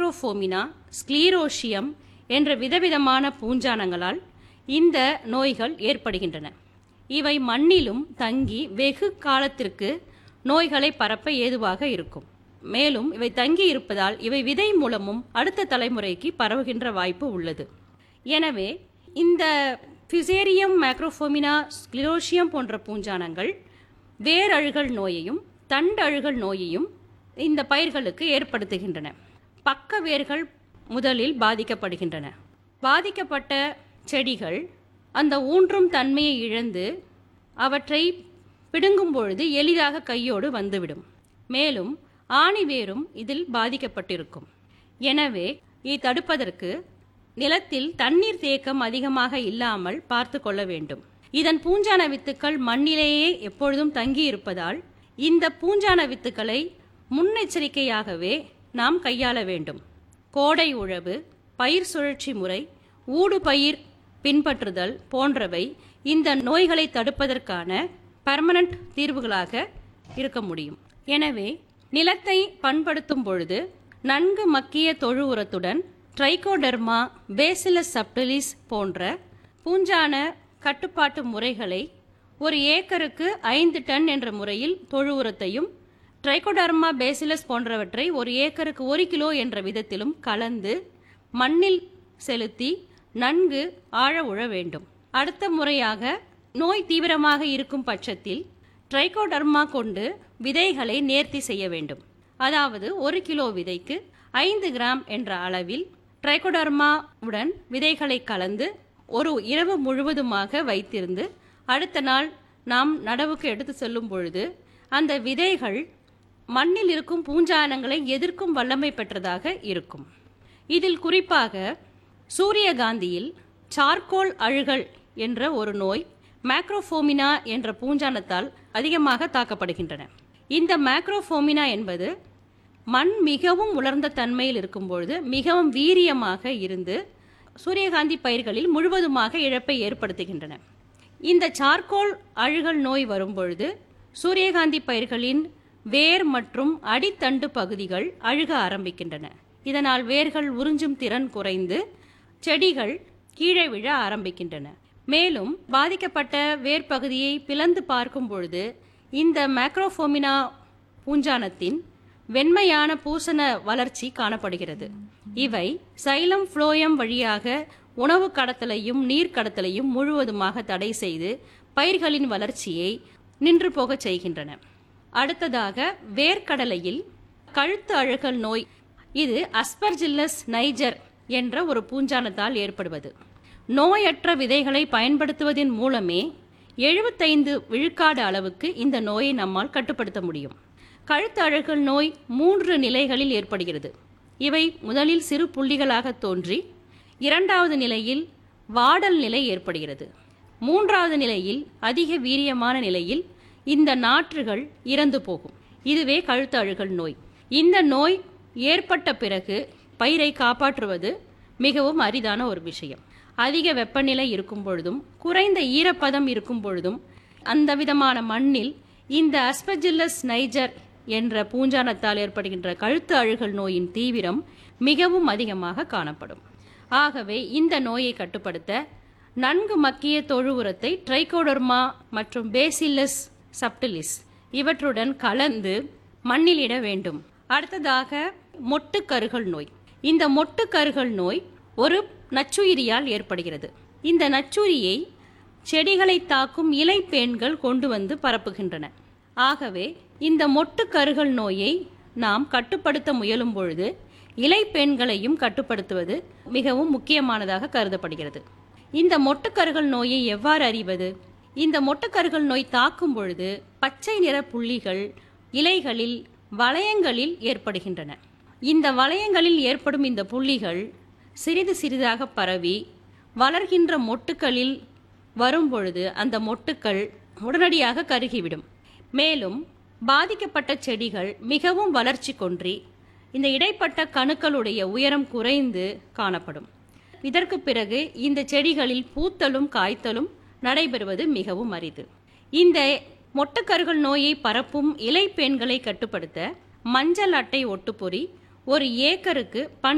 Macrophomina ஸ்க்ளீரோஷியம் என்ற விதவிதமான பூஞ்சானங்களால் இந்த நோய்கள் ஏற்படுகின்றன இவை மண்ணிலும் தங்கி வெகு காலத்திற்கு நோய்களை பரப்ப ஏதுவாக இருக்கும் மேலும் இவை தங்கி இருப்பதால் இவை விதை மூலமும் அடுத்த தலைமுறைக்கு பரவுகின்ற வாய்ப்பு உள்ளது எனவே இந்த ஃபிசேரியம் மேக்ரோஃபோமினா ஸ்க்ளிரோஷியம் போன்ற பூஞ்சானங்கள் வேரழுகல் நோயையும் தண்டழுகல் நோயையும் இந்த பயிர்களுக்கு ஏற்படுத்துகின்றன பக்க வேர்கள் முதலில் பாதிக்கப்படுகின்றன பாதிக்கப்பட்ட செடிகள் அந்த ஊன்றும் தன்மையை இழந்து அவற்றை பிடுங்கும் பொழுது எளிதாக கையோடு வந்துவிடும் மேலும் ஆணி வேரும் இதில் பாதிக்கப்பட்டிருக்கும் எனவே இதை தடுப்பதற்கு நிலத்தில் தண்ணீர் தேக்கம் அதிகமாக இல்லாமல் பார்த்து கொள்ள வேண்டும் இதன் பூஞ்சான வித்துக்கள் மண்ணிலேயே எப்பொழுதும் தங்கி இருப்பதால் இந்த பூஞ்சான வித்துக்களை முன்னெச்சரிக்கையாகவே நாம் கையாள வேண்டும் கோடை உழவு பயிர் சுழற்சி முறை ஊடு பயிர் பின்பற்றுதல் போன்றவை இந்த நோய்களை தடுப்பதற்கான பர்மனன்ட் தீர்வுகளாக இருக்க முடியும் எனவே நிலத்தை பண்படுத்தும் பொழுது நன்கு மக்கிய தொழு உரத்துடன் ட்ரைகோடெர்மா பேசிலஸ் சப்டிலிஸ் போன்ற பூஞ்சான கட்டுப்பாட்டு முறைகளை ஒரு ஏக்கருக்கு ஐந்து டன் என்ற முறையில் தொழு உரத்தையும் ட்ரைகோடர்மா பேசிலஸ் போன்றவற்றை ஒரு ஏக்கருக்கு ஒரு கிலோ என்ற விதத்திலும் கலந்து மண்ணில் செலுத்தி நன்கு ஆழ உழ வேண்டும் அடுத்த முறையாக நோய் தீவிரமாக இருக்கும் பட்சத்தில் ட்ரைகோடர்மா கொண்டு விதைகளை நேர்த்தி செய்ய வேண்டும் அதாவது ஒரு கிலோ விதைக்கு ஐந்து கிராம் என்ற அளவில் ட்ரைகோடர்மா உடன் விதைகளை கலந்து ஒரு இரவு முழுவதுமாக வைத்திருந்து அடுத்த நாள் நாம் நடவுக்கு எடுத்து செல்லும் பொழுது அந்த விதைகள் மண்ணில் இருக்கும் பூஞ்சானங்களை எதிர்க்கும் வல்லமை பெற்றதாக இருக்கும் இதில் குறிப்பாக சூரியகாந்தியில் சார்கோல் அழுகல் என்ற ஒரு நோய் மேக்ரோஃபோமினா என்ற பூஞ்சானத்தால் அதிகமாக தாக்கப்படுகின்றன இந்த மேக்ரோஃபோமினா என்பது மண் மிகவும் உலர்ந்த தன்மையில் இருக்கும் பொழுது மிகவும் வீரியமாக இருந்து சூரியகாந்தி பயிர்களில் முழுவதுமாக இழப்பை ஏற்படுத்துகின்றன இந்த சார்கோல் அழுகல் நோய் வரும்பொழுது சூரியகாந்தி பயிர்களின் வேர் மற்றும் அடித்தண்டு பகுதிகள் அழுக ஆரம்பிக்கின்றன இதனால் வேர்கள் உறிஞ்சும் திறன் குறைந்து செடிகள் கீழே விழ ஆரம்பிக்கின்றன மேலும் பாதிக்கப்பட்ட வேர் பகுதியை பிளந்து பார்க்கும் பொழுது இந்த மேக்ரோஃபோமினா பூஞ்சானத்தின் வெண்மையான பூசண வளர்ச்சி காணப்படுகிறது இவை சைலம் ஃப்ளோயம் வழியாக உணவு கடத்தலையும் நீர் கடத்தலையும் முழுவதுமாக தடை செய்து பயிர்களின் வளர்ச்சியை நின்று போகச் செய்கின்றன அடுத்ததாக வேர்க்கடலையில் கழுத்து அழுகல் நோய் இது அஸ்பர்ஜில்லஸ் நைஜர் என்ற ஒரு பூஞ்சானத்தால் ஏற்படுவது நோயற்ற விதைகளை பயன்படுத்துவதன் மூலமே எழுபத்தைந்து விழுக்காடு அளவுக்கு இந்த நோயை நம்மால் கட்டுப்படுத்த முடியும் கழுத்து அழுகல் நோய் மூன்று நிலைகளில் ஏற்படுகிறது இவை முதலில் சிறு புள்ளிகளாக தோன்றி இரண்டாவது நிலையில் வாடல் நிலை ஏற்படுகிறது மூன்றாவது நிலையில் அதிக வீரியமான நிலையில் இந்த நாற்றுகள் இறந்து போகும் இதுவே கழுத்து அழுகல் நோய் இந்த நோய் ஏற்பட்ட பிறகு பயிரை காப்பாற்றுவது மிகவும் அரிதான ஒரு விஷயம் அதிக வெப்பநிலை இருக்கும் பொழுதும் குறைந்த ஈரப்பதம் இருக்கும் பொழுதும் அந்த விதமான மண்ணில் இந்த அஸ்பஜில்லஸ் நைஜர் என்ற பூஞ்சானத்தால் ஏற்படுகின்ற கழுத்து அழுகல் நோயின் தீவிரம் மிகவும் அதிகமாக காணப்படும் ஆகவே இந்த நோயை கட்டுப்படுத்த நன்கு மக்கிய தொழு உரத்தை ட்ரைகோடர்மா மற்றும் பேசில்லஸ் சப்டிலிஸ் இவற்றுடன் கலந்து மண்ணில் இட வேண்டும் அடுத்ததாக மொட்டுக்கருகள் நோய் இந்த மொட்டுக்கருகள் நோய் ஒரு நச்சுயிரியால் ஏற்படுகிறது இந்த நச்சுயிரியை செடிகளை தாக்கும் இலைப்பேன்கள் கொண்டு வந்து பரப்புகின்றன ஆகவே இந்த மொட்டுக்கருகள் நோயை நாம் கட்டுப்படுத்த முயலும் பொழுது இலைப்பெண்களையும் கட்டுப்படுத்துவது மிகவும் முக்கியமானதாக கருதப்படுகிறது இந்த மொட்டுக்கருகள் நோயை எவ்வாறு அறிவது இந்த மொட்டுக்கருகள் நோய் தாக்கும் பொழுது பச்சை நிற புள்ளிகள் இலைகளில் வளையங்களில் ஏற்படுகின்றன இந்த வளையங்களில் ஏற்படும் இந்த புள்ளிகள் சிறிது சிறிதாக பரவி வளர்கின்ற மொட்டுக்களில் வரும்பொழுது அந்த மொட்டுக்கள் உடனடியாக கருகிவிடும் மேலும் பாதிக்கப்பட்ட செடிகள் மிகவும் வளர்ச்சி கொன்றி இந்த இடைப்பட்ட கணுக்களுடைய உயரம் குறைந்து காணப்படும் இதற்கு பிறகு இந்த செடிகளில் பூத்தலும் காய்த்தலும் நடைபெறுவது மிகவும் அரிது இந்த மொட்டுக்கருகள் நோயை பரப்பும் இலைப்பெண்களை கட்டுப்படுத்த மஞ்சள் அட்டை ஒட்டுப்பொறி ஒரு ஏக்கருக்கு பனி